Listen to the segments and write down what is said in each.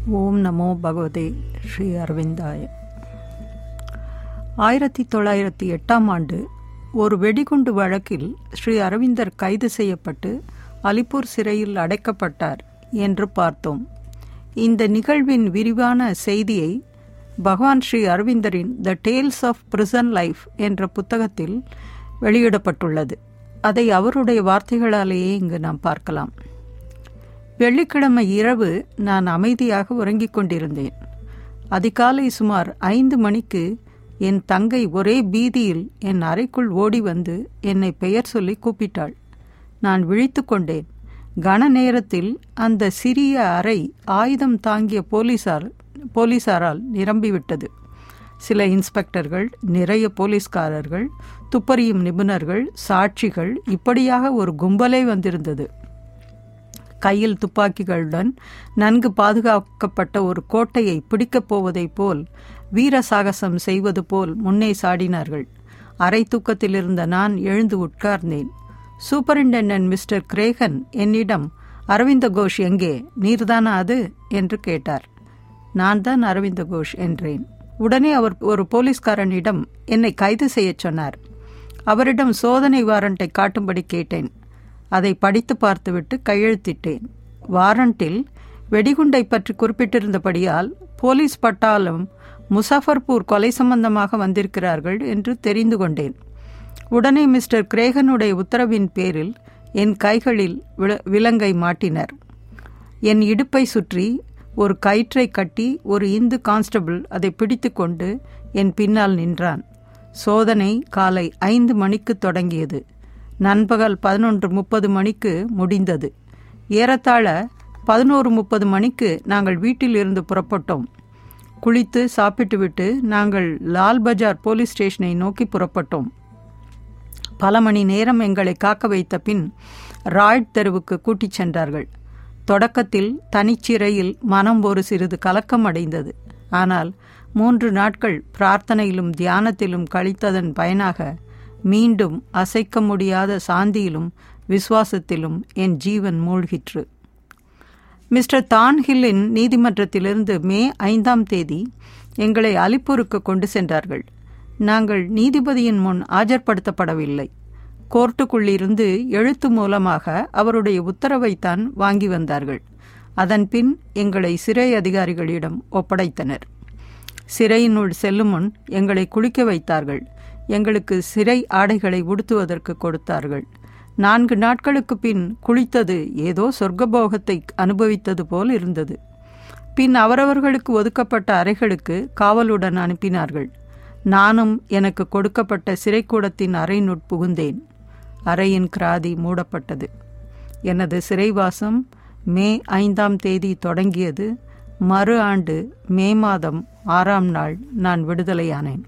ஓம் நமோ பகவதே ஸ்ரீ அரவிந்தாய ஆயிரத்தி தொள்ளாயிரத்தி எட்டாம் ஆண்டு ஒரு வெடிகுண்டு வழக்கில் ஸ்ரீ அரவிந்தர் கைது செய்யப்பட்டு அலிப்பூர் சிறையில் அடைக்கப்பட்டார் என்று பார்த்தோம் இந்த நிகழ்வின் விரிவான செய்தியை பகவான் ஸ்ரீ அரவிந்தரின் the tales of prison life என்ற புத்தகத்தில் வெளியிடப்பட்டுள்ளது அதை அவருடைய வார்த்தைகளாலேயே இங்கு நாம் பார்க்கலாம் வெள்ளிக்கிழமை இரவு நான் அமைதியாக உறங்கிக் கொண்டிருந்தேன் அதிகாலை சுமார் ஐந்து மணிக்கு என் தங்கை ஒரே பீதியில் என் அறைக்குள் ஓடி வந்து என்னை பெயர் சொல்லி கூப்பிட்டாள் நான் விழித்து கொண்டேன் கன நேரத்தில் அந்த சிறிய அறை ஆயுதம் தாங்கிய போலீசார் போலீசாரால் நிரம்பிவிட்டது சில இன்ஸ்பெக்டர்கள் நிறைய போலீஸ்காரர்கள் துப்பறியும் நிபுணர்கள் சாட்சிகள் இப்படியாக ஒரு கும்பலே வந்திருந்தது கையில் துப்பாக்கிகளுடன் நன்கு பாதுகாக்கப்பட்ட ஒரு கோட்டையை பிடிக்கப் போவதைப் போல் வீர சாகசம் செய்வது போல் முன்னே சாடினார்கள் அரை தூக்கத்தில் இருந்த நான் எழுந்து உட்கார்ந்தேன் சூப்பரிண்டென்டன்ட் மிஸ்டர் கிரேகன் என்னிடம் அரவிந்த கோஷ் எங்கே நீர்தானா அது என்று கேட்டார் நான் தான் அரவிந்த கோஷ் என்றேன் உடனே அவர் ஒரு போலீஸ்காரனிடம் என்னை கைது செய்யச் சொன்னார் அவரிடம் சோதனை வாரண்டை காட்டும்படி கேட்டேன் அதை படித்து பார்த்துவிட்டு கையெழுத்திட்டேன் வாரண்டில் வெடிகுண்டை பற்றி குறிப்பிட்டிருந்தபடியால் போலீஸ் பட்டாலும் முசாஃபர்பூர் கொலை சம்பந்தமாக வந்திருக்கிறார்கள் என்று தெரிந்து கொண்டேன் உடனே மிஸ்டர் கிரேகனுடைய உத்தரவின் பேரில் என் கைகளில் விலங்கை மாட்டினர் என் இடுப்பை சுற்றி ஒரு கயிற்றை கட்டி ஒரு இந்து கான்ஸ்டபிள் அதை பிடித்து கொண்டு என் பின்னால் நின்றான் சோதனை காலை ஐந்து மணிக்கு தொடங்கியது நண்பகல் பதினொன்று முப்பது மணிக்கு முடிந்தது ஏறத்தாழ பதினோரு முப்பது மணிக்கு நாங்கள் வீட்டில் இருந்து புறப்பட்டோம் குளித்து சாப்பிட்டுவிட்டு நாங்கள் லால் பஜார் போலீஸ் ஸ்டேஷனை நோக்கி புறப்பட்டோம் பல மணி நேரம் எங்களை காக்க வைத்த பின் ராய்ட் தெருவுக்கு கூட்டிச் சென்றார்கள் தொடக்கத்தில் தனிச்சிறையில் மனம் ஒரு சிறிது கலக்கம் அடைந்தது ஆனால் மூன்று நாட்கள் பிரார்த்தனையிலும் தியானத்திலும் கழித்ததன் பயனாக மீண்டும் அசைக்க முடியாத சாந்தியிலும் விசுவாசத்திலும் என் ஜீவன் மூழ்கிற்று மிஸ்டர் தான்ஹில்லின் நீதிமன்றத்திலிருந்து மே ஐந்தாம் தேதி எங்களை அலிப்பூருக்கு கொண்டு சென்றார்கள் நாங்கள் நீதிபதியின் முன் ஆஜர்படுத்தப்படவில்லை கோர்ட்டுக்குள்ளிருந்து எழுத்து மூலமாக அவருடைய உத்தரவைத்தான் வாங்கி வந்தார்கள் அதன்பின் எங்களை சிறை அதிகாரிகளிடம் ஒப்படைத்தனர் சிறையினுள் செல்லும் முன் எங்களை குளிக்க வைத்தார்கள் எங்களுக்கு சிறை ஆடைகளை உடுத்துவதற்கு கொடுத்தார்கள் நான்கு நாட்களுக்கு பின் குளித்தது ஏதோ சொர்க்கபோகத்தை அனுபவித்தது போல் இருந்தது பின் அவரவர்களுக்கு ஒதுக்கப்பட்ட அறைகளுக்கு காவலுடன் அனுப்பினார்கள் நானும் எனக்கு கொடுக்கப்பட்ட சிறைக்கூடத்தின் அறையினுட் புகுந்தேன் அறையின் கிராதி மூடப்பட்டது எனது சிறைவாசம் மே ஐந்தாம் தேதி தொடங்கியது மறு ஆண்டு மே மாதம் ஆறாம் நாள் நான் விடுதலையானேன்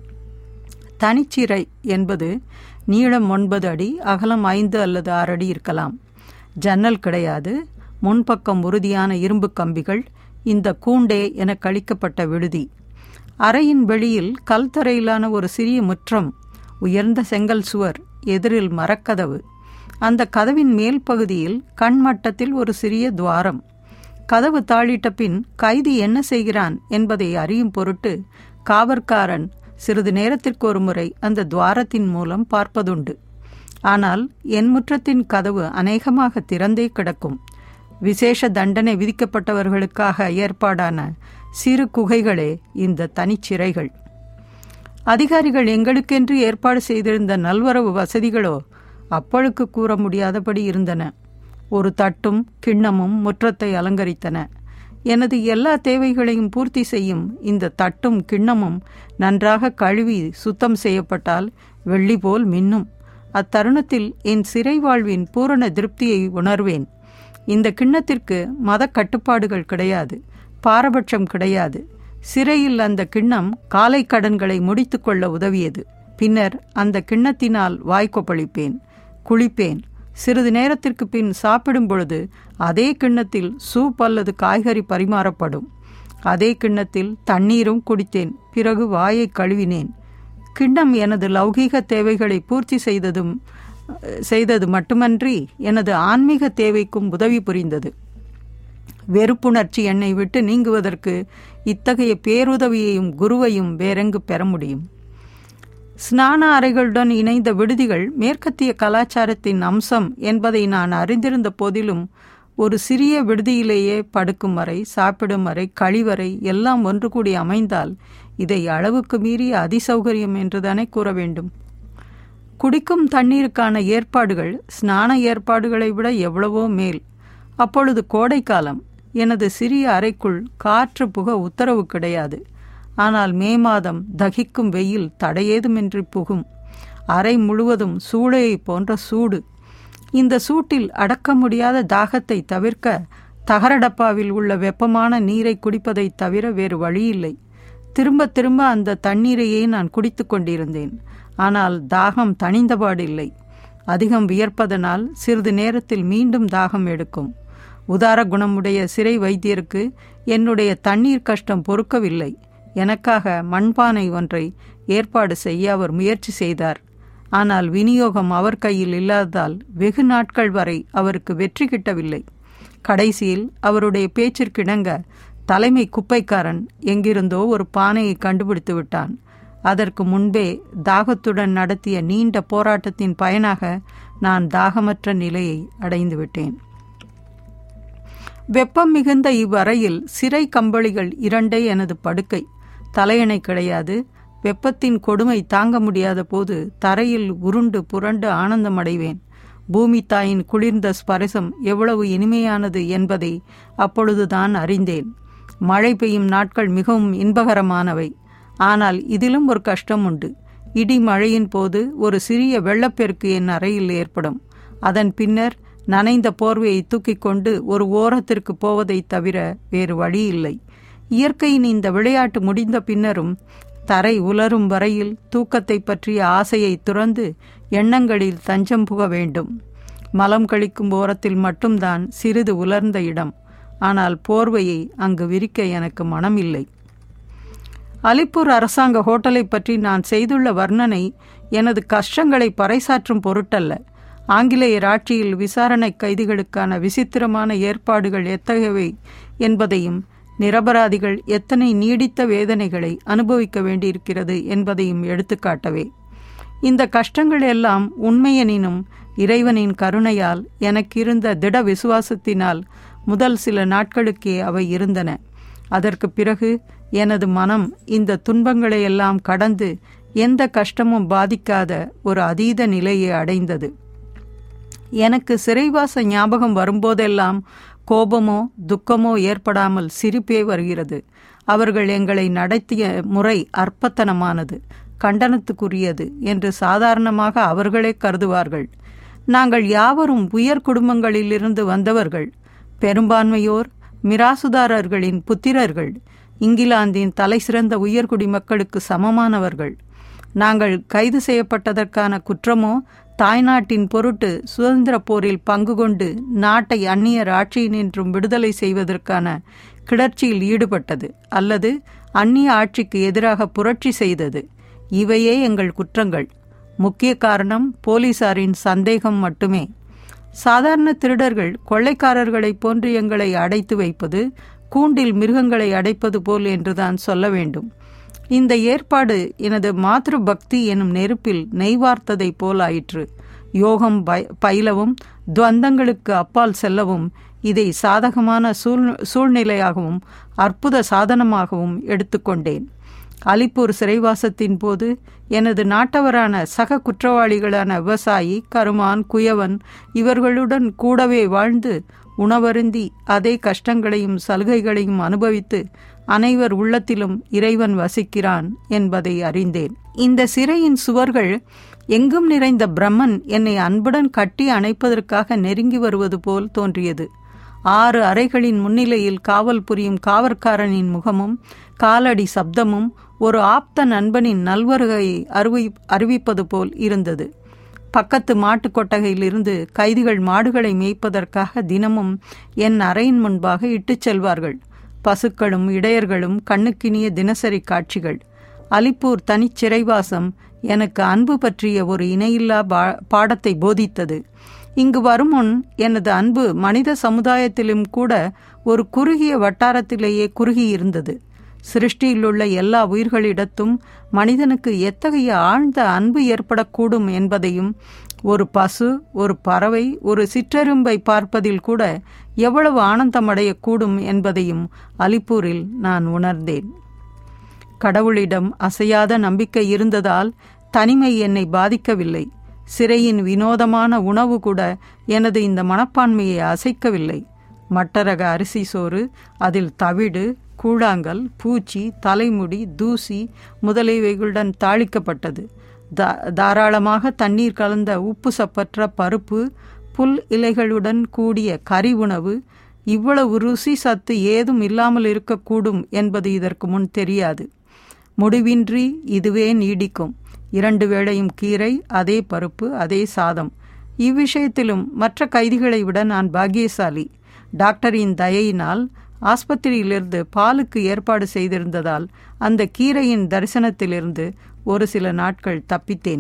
தனிச்சிறை என்பது நீளம் ஒன்பது அடி அகலம் ஐந்து அல்லது ஆறு அடி இருக்கலாம் ஜன்னல் கிடையாது முன்பக்கம் உறுதியான இரும்பு கம்பிகள் இந்த கூண்டே என கழிக்கப்பட்ட விடுதி அறையின் வெளியில் கல் தரையிலான ஒரு சிறிய முற்றம் உயர்ந்த செங்கல் சுவர் எதிரில் மரக்கதவு அந்த கதவின் மேல் பகுதியில் கண்மட்டத்தில் ஒரு சிறிய துவாரம் கதவு தாளிட்ட பின் கைதி என்ன செய்கிறான் என்பதை அறியும் பொருட்டு காவற்காரன் சிறிது நேரத்திற்கு ஒரு முறை அந்த துவாரத்தின் மூலம் பார்ப்பதுண்டு ஆனால் என் முற்றத்தின் கதவு அநேகமாக திறந்தே கிடக்கும் விசேஷ தண்டனை விதிக்கப்பட்டவர்களுக்காக ஏற்பாடான சிறு குகைகளே இந்த தனிச்சிறைகள் அதிகாரிகள் எங்களுக்கென்று ஏற்பாடு செய்திருந்த நல்வரவு வசதிகளோ அப்பழுக்கு கூற முடியாதபடி இருந்தன ஒரு தட்டும் கிண்ணமும் முற்றத்தை அலங்கரித்தன எனது எல்லா தேவைகளையும் பூர்த்தி செய்யும் இந்த தட்டும் கிண்ணமும் நன்றாக கழுவி சுத்தம் செய்யப்பட்டால் வெள்ளி போல் மின்னும் அத்தருணத்தில் என் சிறை வாழ்வின் பூரண திருப்தியை உணர்வேன் இந்த கிண்ணத்திற்கு மத கட்டுப்பாடுகள் கிடையாது பாரபட்சம் கிடையாது சிறையில் அந்த கிண்ணம் காலை கடன்களை முடித்து கொள்ள உதவியது பின்னர் அந்த கிண்ணத்தினால் வாய்க்கொப்பளிப்பேன் குளிப்பேன் சிறிது நேரத்திற்கு பின் சாப்பிடும் பொழுது அதே கிண்ணத்தில் சூப் அல்லது காய்கறி பரிமாறப்படும் அதே கிண்ணத்தில் தண்ணீரும் குடித்தேன் பிறகு வாயை கழுவினேன் கிண்ணம் எனது லௌகீக தேவைகளை பூர்த்தி செய்ததும் செய்தது மட்டுமன்றி எனது ஆன்மீக தேவைக்கும் உதவி புரிந்தது வெறுப்புணர்ச்சி என்னை விட்டு நீங்குவதற்கு இத்தகைய பேருதவியையும் குருவையும் வேறெங்கு பெற முடியும் ஸ்நான அறைகளுடன் இணைந்த விடுதிகள் மேற்கத்திய கலாச்சாரத்தின் அம்சம் என்பதை நான் அறிந்திருந்த போதிலும் ஒரு சிறிய விடுதியிலேயே படுக்கும் அறை சாப்பிடும் அறை கழிவறை எல்லாம் ஒன்று கூடி அமைந்தால் இதை அளவுக்கு மீறிய அதிசௌகரியம் என்றுதானே கூற வேண்டும் குடிக்கும் தண்ணீருக்கான ஏற்பாடுகள் ஸ்நான ஏற்பாடுகளை விட எவ்வளவோ மேல் அப்பொழுது கோடைக்காலம் எனது சிறிய அறைக்குள் காற்று புக உத்தரவு கிடையாது ஆனால் மே மாதம் தகிக்கும் வெயில் தடையேதுமின்றி புகும் அறை முழுவதும் சூளையை போன்ற சூடு இந்த சூட்டில் அடக்க முடியாத தாகத்தை தவிர்க்க தகரடப்பாவில் உள்ள வெப்பமான நீரை குடிப்பதை தவிர வேறு வழியில்லை திரும்ப திரும்ப அந்த தண்ணீரையே நான் குடித்து கொண்டிருந்தேன் ஆனால் தாகம் தணிந்தபாடில்லை அதிகம் வியர்ப்பதனால் சிறிது நேரத்தில் மீண்டும் தாகம் எடுக்கும் உதார குணமுடைய சிறை வைத்தியருக்கு என்னுடைய தண்ணீர் கஷ்டம் பொறுக்கவில்லை எனக்காக மண்பானை ஒன்றை ஏற்பாடு செய்ய அவர் முயற்சி செய்தார் ஆனால் விநியோகம் அவர் கையில் இல்லாததால் வெகு நாட்கள் வரை அவருக்கு வெற்றி கிட்டவில்லை கடைசியில் அவருடைய பேச்சிற்கிணங்க தலைமை குப்பைக்காரன் எங்கிருந்தோ ஒரு பானையை கண்டுபிடித்து விட்டான் அதற்கு முன்பே தாகத்துடன் நடத்திய நீண்ட போராட்டத்தின் பயனாக நான் தாகமற்ற நிலையை அடைந்து விட்டேன் வெப்பம் மிகுந்த இவ்வறையில் சிறை கம்பளிகள் இரண்டே எனது படுக்கை தலையணை கிடையாது வெப்பத்தின் கொடுமை தாங்க முடியாத போது தரையில் உருண்டு புரண்டு ஆனந்தமடைவேன் பூமி தாயின் குளிர்ந்த ஸ்பரிசம் எவ்வளவு இனிமையானது என்பதை அப்பொழுதுதான் அறிந்தேன் மழை பெய்யும் நாட்கள் மிகவும் இன்பகரமானவை ஆனால் இதிலும் ஒரு கஷ்டம் உண்டு இடி மழையின் போது ஒரு சிறிய வெள்ளப்பெருக்கு என் அறையில் ஏற்படும் அதன் பின்னர் நனைந்த போர்வையை தூக்கிக் கொண்டு ஒரு ஓரத்திற்கு போவதை தவிர வேறு வழி இல்லை இயற்கையின் இந்த விளையாட்டு முடிந்த பின்னரும் தரை உலரும் வரையில் தூக்கத்தை பற்றிய ஆசையை துறந்து எண்ணங்களில் தஞ்சம் புக வேண்டும் மலம் கழிக்கும் ஓரத்தில் மட்டும்தான் சிறிது உலர்ந்த இடம் ஆனால் போர்வையை அங்கு விரிக்க எனக்கு மனமில்லை அலிப்பூர் அரசாங்க ஹோட்டலை பற்றி நான் செய்துள்ள வர்ணனை எனது கஷ்டங்களை பறைசாற்றும் பொருட்டல்ல ஆங்கிலேயர் ஆட்சியில் விசாரணை கைதிகளுக்கான விசித்திரமான ஏற்பாடுகள் எத்தகையவை என்பதையும் நிரபராதிகள் எத்தனை நீடித்த வேதனைகளை அனுபவிக்க வேண்டியிருக்கிறது என்பதையும் எடுத்துக்காட்டவே இந்த கஷ்டங்கள் எல்லாம் உண்மையெனினும் இறைவனின் கருணையால் எனக்கிருந்த திட விசுவாசத்தினால் முதல் சில நாட்களுக்கே அவை இருந்தன அதற்கு பிறகு எனது மனம் இந்த துன்பங்களை எல்லாம் கடந்து எந்த கஷ்டமும் பாதிக்காத ஒரு அதீத நிலையை அடைந்தது எனக்கு சிறைவாச ஞாபகம் வரும்போதெல்லாம் கோபமோ துக்கமோ ஏற்படாமல் சிரிப்பே வருகிறது அவர்கள் எங்களை நடத்திய முறை அற்பத்தனமானது கண்டனத்துக்குரியது என்று சாதாரணமாக அவர்களே கருதுவார்கள் நாங்கள் யாவரும் உயர் குடும்பங்களிலிருந்து வந்தவர்கள் பெரும்பான்மையோர் மிராசுதாரர்களின் புத்திரர்கள் இங்கிலாந்தின் தலைசிறந்த உயர்குடி மக்களுக்கு சமமானவர்கள் நாங்கள் கைது செய்யப்பட்டதற்கான குற்றமோ தாய்நாட்டின் பொருட்டு சுதந்திர போரில் பங்கு கொண்டு நாட்டை அந்நியர் ஆட்சியினின்றும் விடுதலை செய்வதற்கான கிளர்ச்சியில் ஈடுபட்டது அல்லது அந்நிய ஆட்சிக்கு எதிராக புரட்சி செய்தது இவையே எங்கள் குற்றங்கள் முக்கிய காரணம் போலீசாரின் சந்தேகம் மட்டுமே சாதாரண திருடர்கள் கொள்ளைக்காரர்களைப் போன்று எங்களை அடைத்து வைப்பது கூண்டில் மிருகங்களை அடைப்பது போல் என்றுதான் சொல்ல வேண்டும் இந்த ஏற்பாடு எனது மாத்ரு பக்தி எனும் நெருப்பில் நெய்வார்த்ததை போலாயிற்று யோகம் பயிலவும் துவந்தங்களுக்கு அப்பால் செல்லவும் இதை சாதகமான சூழ் சூழ்நிலையாகவும் அற்புத சாதனமாகவும் எடுத்துக்கொண்டேன் அலிப்பூர் சிறைவாசத்தின் போது எனது நாட்டவரான சக குற்றவாளிகளான விவசாயி கருமான் குயவன் இவர்களுடன் கூடவே வாழ்ந்து உணவருந்தி அதே கஷ்டங்களையும் சலுகைகளையும் அனுபவித்து அனைவர் உள்ளத்திலும் இறைவன் வசிக்கிறான் என்பதை அறிந்தேன் இந்த சிறையின் சுவர்கள் எங்கும் நிறைந்த பிரம்மன் என்னை அன்புடன் கட்டி அணைப்பதற்காக நெருங்கி வருவது போல் தோன்றியது ஆறு அறைகளின் முன்னிலையில் காவல் புரியும் காவற்காரனின் முகமும் காலடி சப்தமும் ஒரு ஆப்த நண்பனின் நல்வருகையை அறிவி அறிவிப்பது போல் இருந்தது பக்கத்து மாட்டுக் கொட்டகையிலிருந்து கைதிகள் மாடுகளை மேய்ப்பதற்காக தினமும் என் அறையின் முன்பாக இட்டுச் செல்வார்கள் பசுக்களும் இடையர்களும் கண்ணுக்கினிய தினசரி காட்சிகள் அலிப்பூர் தனிச்சிறைவாசம் எனக்கு அன்பு பற்றிய ஒரு இணையில்லா பாடத்தை போதித்தது இங்கு வரும் முன் எனது அன்பு மனித சமுதாயத்திலும் கூட ஒரு குறுகிய வட்டாரத்திலேயே குறுகியிருந்தது சிருஷ்டியிலுள்ள எல்லா உயிர்களிடத்தும் மனிதனுக்கு எத்தகைய ஆழ்ந்த அன்பு ஏற்படக்கூடும் என்பதையும் ஒரு பசு ஒரு பறவை ஒரு சிற்றெரும்பை பார்ப்பதில் கூட எவ்வளவு ஆனந்தமடையக்கூடும் என்பதையும் அலிப்பூரில் நான் உணர்ந்தேன் கடவுளிடம் அசையாத நம்பிக்கை இருந்ததால் தனிமை என்னை பாதிக்கவில்லை சிறையின் வினோதமான உணவு கூட எனது இந்த மனப்பான்மையை அசைக்கவில்லை மட்டரக அரிசி சோறு அதில் தவிடு கூழாங்கல் பூச்சி தலைமுடி தூசி முதலியவைகளுடன் தாளிக்கப்பட்டது தா தாராளமாக தண்ணீர் கலந்த உப்பு சப்பற்ற பருப்பு புல் இலைகளுடன் கூடிய கறி உணவு இவ்வளவு ருசி சத்து ஏதும் இல்லாமல் இருக்கக்கூடும் என்பது இதற்கு முன் தெரியாது முடிவின்றி இதுவே நீடிக்கும் இரண்டு வேளையும் கீரை அதே பருப்பு அதே சாதம் இவ்விஷயத்திலும் மற்ற கைதிகளை விட நான் பாக்கியசாலி டாக்டரின் தயையினால் ஆஸ்பத்திரியிலிருந்து பாலுக்கு ஏற்பாடு செய்திருந்ததால் அந்த கீரையின் தரிசனத்திலிருந்து ஒரு சில நாட்கள் தப்பித்தேன்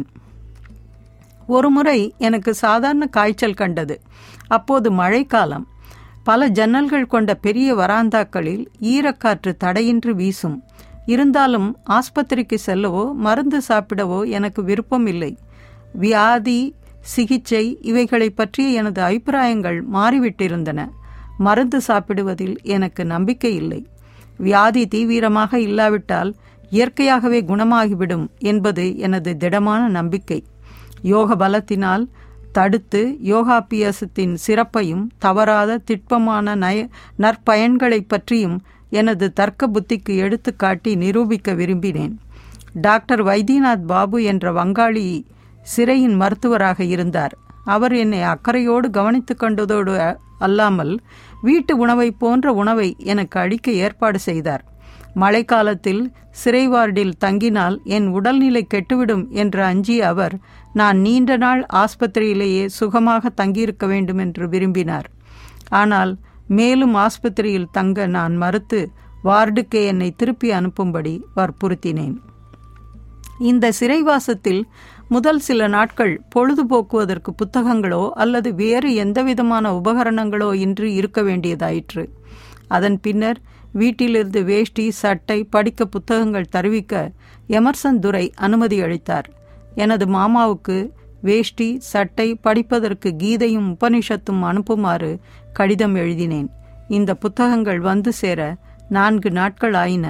ஒருமுறை எனக்கு சாதாரண காய்ச்சல் கண்டது அப்போது மழைக்காலம் பல ஜன்னல்கள் கொண்ட பெரிய வராந்தாக்களில் ஈரக்காற்று தடையின்றி வீசும் இருந்தாலும் ஆஸ்பத்திரிக்கு செல்லவோ மருந்து சாப்பிடவோ எனக்கு விருப்பம் இல்லை வியாதி சிகிச்சை இவைகளை பற்றிய எனது அபிப்பிராயங்கள் மாறிவிட்டிருந்தன மருந்து சாப்பிடுவதில் எனக்கு நம்பிக்கை இல்லை வியாதி தீவிரமாக இல்லாவிட்டால் இயற்கையாகவே குணமாகிவிடும் என்பது எனது திடமான நம்பிக்கை யோக பலத்தினால் தடுத்து யோகாபியாசத்தின் சிறப்பையும் தவறாத திட்பமான நய நற்பயன்களை பற்றியும் எனது தர்க்க புத்திக்கு எடுத்து காட்டி நிரூபிக்க விரும்பினேன் டாக்டர் வைத்தியநாத் பாபு என்ற வங்காளி சிறையின் மருத்துவராக இருந்தார் அவர் என்னை அக்கறையோடு கவனித்து கொண்டதோடு அல்லாமல் வீட்டு உணவை போன்ற உணவை எனக்கு அளிக்க ஏற்பாடு செய்தார் மழைக்காலத்தில் சிறை வார்டில் தங்கினால் என் உடல்நிலை கெட்டுவிடும் என்று அஞ்சிய அவர் நான் நீண்ட நாள் ஆஸ்பத்திரியிலேயே சுகமாக தங்கியிருக்க வேண்டும் என்று விரும்பினார் ஆனால் மேலும் ஆஸ்பத்திரியில் தங்க நான் மறுத்து வார்டுக்கே என்னை திருப்பி அனுப்பும்படி வற்புறுத்தினேன் இந்த சிறைவாசத்தில் முதல் சில நாட்கள் பொழுதுபோக்குவதற்கு புத்தகங்களோ அல்லது வேறு எந்தவிதமான உபகரணங்களோ இன்றி இருக்க வேண்டியதாயிற்று அதன் பின்னர் வீட்டிலிருந்து வேஷ்டி சட்டை படிக்க புத்தகங்கள் தருவிக்க எமர்சன் துரை அனுமதி அளித்தார் எனது மாமாவுக்கு வேஷ்டி சட்டை படிப்பதற்கு கீதையும் உபனிஷத்தும் அனுப்புமாறு கடிதம் எழுதினேன் இந்த புத்தகங்கள் வந்து சேர நான்கு நாட்கள் ஆயின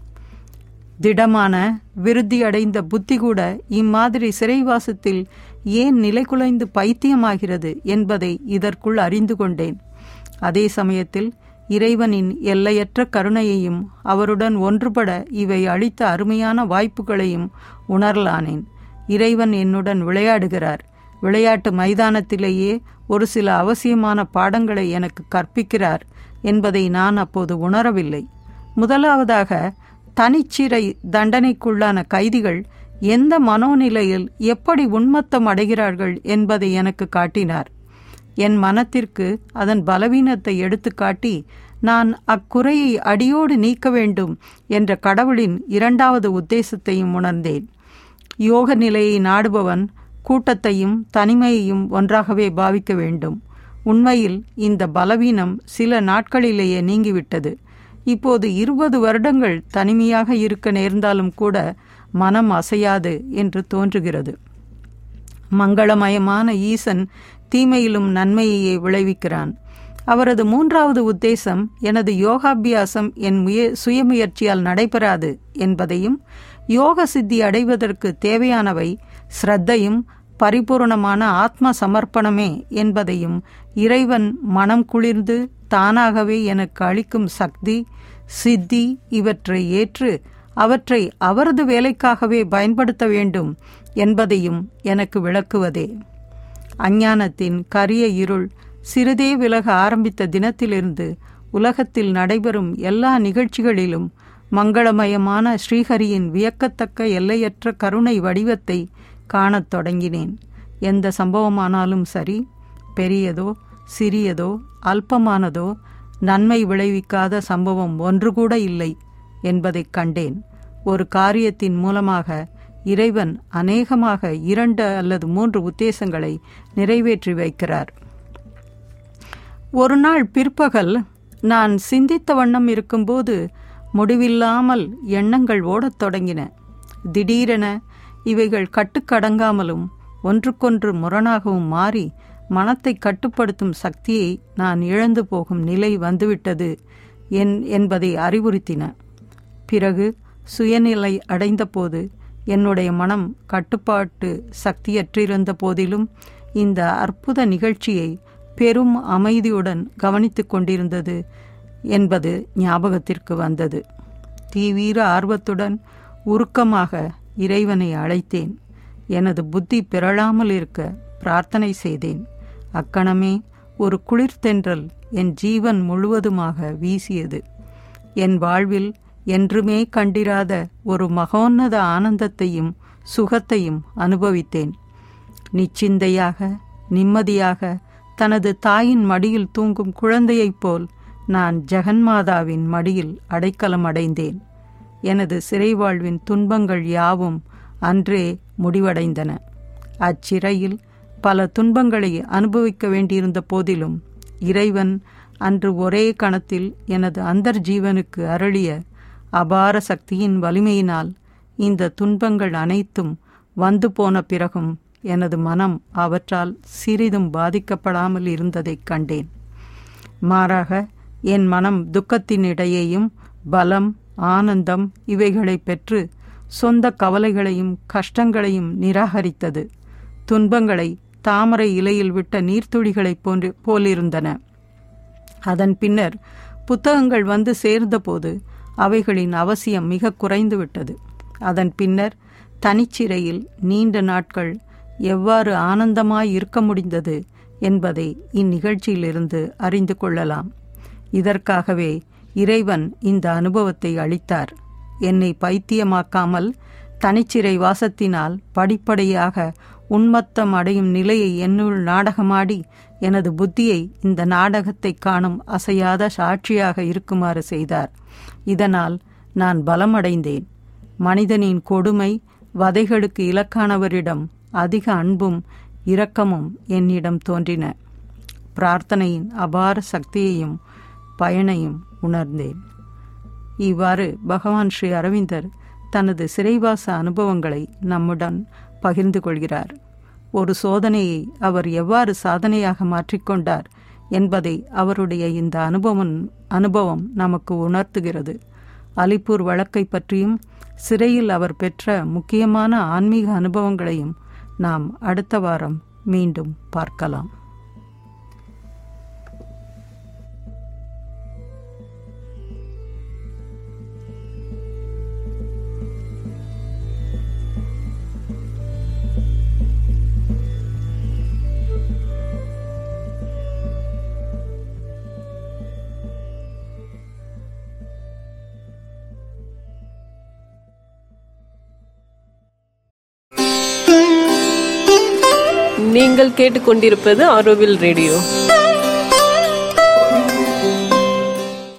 திடமான விருத்தியடைந்த புத்தி கூட இம்மாதிரி சிறைவாசத்தில் ஏன் நிலைகுலைந்து பைத்தியமாகிறது என்பதை இதற்குள் அறிந்து கொண்டேன் அதே சமயத்தில் இறைவனின் எல்லையற்ற கருணையையும் அவருடன் ஒன்றுபட இவை அளித்த அருமையான வாய்ப்புகளையும் உணரலானேன் இறைவன் என்னுடன் விளையாடுகிறார் விளையாட்டு மைதானத்திலேயே ஒரு சில அவசியமான பாடங்களை எனக்கு கற்பிக்கிறார் என்பதை நான் அப்போது உணரவில்லை முதலாவதாக தனிச்சிறை தண்டனைக்குள்ளான கைதிகள் எந்த மனோநிலையில் எப்படி உன்மத்தம் அடைகிறார்கள் என்பதை எனக்கு காட்டினார் என் மனத்திற்கு அதன் பலவீனத்தை எடுத்துக்காட்டி நான் அக்குறையை அடியோடு நீக்க வேண்டும் என்ற கடவுளின் இரண்டாவது உத்தேசத்தையும் உணர்ந்தேன் யோக நிலையை நாடுபவன் கூட்டத்தையும் தனிமையையும் ஒன்றாகவே பாவிக்க வேண்டும் உண்மையில் இந்த பலவீனம் சில நாட்களிலேயே நீங்கிவிட்டது இப்போது இருபது வருடங்கள் தனிமையாக இருக்க நேர்ந்தாலும் கூட மனம் அசையாது என்று தோன்றுகிறது மங்களமயமான ஈசன் தீமையிலும் நன்மையையே விளைவிக்கிறான் அவரது மூன்றாவது உத்தேசம் எனது யோகாபியாசம் என் முய சுயமுயற்சியால் நடைபெறாது என்பதையும் யோக சித்தி அடைவதற்கு தேவையானவை ஸ்ரத்தையும் பரிபூர்ணமான ஆத்ம சமர்ப்பணமே என்பதையும் இறைவன் மனம் குளிர்ந்து தானாகவே எனக்கு அளிக்கும் சக்தி சித்தி இவற்றை ஏற்று அவற்றை அவரது வேலைக்காகவே பயன்படுத்த வேண்டும் என்பதையும் எனக்கு விளக்குவதே அஞ்ஞானத்தின் கரிய இருள் சிறிதே விலக ஆரம்பித்த தினத்திலிருந்து உலகத்தில் நடைபெறும் எல்லா நிகழ்ச்சிகளிலும் மங்களமயமான ஸ்ரீஹரியின் வியக்கத்தக்க எல்லையற்ற கருணை வடிவத்தை காணத் தொடங்கினேன் எந்த சம்பவமானாலும் சரி பெரியதோ சிறியதோ அல்பமானதோ நன்மை விளைவிக்காத சம்பவம் ஒன்று கூட இல்லை என்பதைக் கண்டேன் ஒரு காரியத்தின் மூலமாக இறைவன் அநேகமாக இரண்டு அல்லது மூன்று உத்தேசங்களை நிறைவேற்றி வைக்கிறார் ஒரு நாள் பிற்பகல் நான் சிந்தித்த வண்ணம் இருக்கும்போது முடிவில்லாமல் எண்ணங்கள் ஓடத் தொடங்கின திடீரென இவைகள் கட்டுக்கடங்காமலும் ஒன்றுக்கொன்று முரணாகவும் மாறி மனத்தை கட்டுப்படுத்தும் சக்தியை நான் இழந்து போகும் நிலை வந்துவிட்டது என் என்பதை அறிவுறுத்தின பிறகு சுயநிலை அடைந்தபோது என்னுடைய மனம் கட்டுப்பாட்டு சக்தியற்றிருந்த போதிலும் இந்த அற்புத நிகழ்ச்சியை பெரும் அமைதியுடன் கவனித்து கொண்டிருந்தது என்பது ஞாபகத்திற்கு வந்தது தீவீர ஆர்வத்துடன் உருக்கமாக இறைவனை அழைத்தேன் எனது புத்தி பிறழாமல் இருக்க பிரார்த்தனை செய்தேன் அக்கணமே ஒரு குளிர்தென்றல் என் ஜீவன் முழுவதுமாக வீசியது என் வாழ்வில் என்றுமே கண்டிராத ஒரு மகோன்னத ஆனந்தத்தையும் சுகத்தையும் அனுபவித்தேன் நிச்சிந்தையாக நிம்மதியாக தனது தாயின் மடியில் தூங்கும் குழந்தையைப் போல் நான் ஜெகன்மாதாவின் மடியில் அடைக்கலம் அடைந்தேன் எனது சிறை வாழ்வின் துன்பங்கள் யாவும் அன்றே முடிவடைந்தன அச்சிறையில் பல துன்பங்களை அனுபவிக்க வேண்டியிருந்த போதிலும் இறைவன் அன்று ஒரே கணத்தில் எனது அந்தர் ஜீவனுக்கு அருளிய அபார சக்தியின் வலிமையினால் இந்த துன்பங்கள் அனைத்தும் வந்து போன பிறகும் எனது மனம் அவற்றால் சிறிதும் பாதிக்கப்படாமல் இருந்ததைக் கண்டேன் மாறாக என் மனம் துக்கத்தினிடையேயும் பலம் ஆனந்தம் இவைகளை பெற்று சொந்த கவலைகளையும் கஷ்டங்களையும் நிராகரித்தது துன்பங்களை தாமரை இலையில் விட்ட நீர்த்துளிகளைப் போன்று போலிருந்தன அதன் பின்னர் புத்தகங்கள் வந்து சேர்ந்தபோது அவைகளின் அவசியம் மிக குறைந்துவிட்டது அதன் பின்னர் தனிச்சிறையில் நீண்ட நாட்கள் எவ்வாறு ஆனந்தமாய் இருக்க முடிந்தது என்பதை இந்நிகழ்ச்சியிலிருந்து அறிந்து கொள்ளலாம் இதற்காகவே இறைவன் இந்த அனுபவத்தை அளித்தார் என்னை பைத்தியமாக்காமல் தனிச்சிறை வாசத்தினால் படிப்படியாக உன்மத்தம் அடையும் நிலையை என்னுள் நாடகமாடி எனது புத்தியை இந்த நாடகத்தை காணும் அசையாத சாட்சியாக இருக்குமாறு செய்தார் இதனால் நான் பலமடைந்தேன் மனிதனின் கொடுமை வதைகளுக்கு இலக்கானவரிடம் அதிக அன்பும் இரக்கமும் என்னிடம் தோன்றின பிரார்த்தனையின் அபார சக்தியையும் பயனையும் உணர்ந்தேன் இவ்வாறு பகவான் ஸ்ரீ அரவிந்தர் தனது சிறைவாச அனுபவங்களை நம்முடன் பகிர்ந்து கொள்கிறார் ஒரு சோதனையை அவர் எவ்வாறு சாதனையாக மாற்றிக்கொண்டார் என்பதை அவருடைய இந்த அனுபவம் அனுபவம் நமக்கு உணர்த்துகிறது அலிப்பூர் வழக்கை பற்றியும் சிறையில் அவர் பெற்ற முக்கியமான ஆன்மீக அனுபவங்களையும் நாம் அடுத்த வாரம் மீண்டும் பார்க்கலாம் நீங்கள் கேட்டுக்கொண்டிருப்பது ஆரோவில் ரேடியோ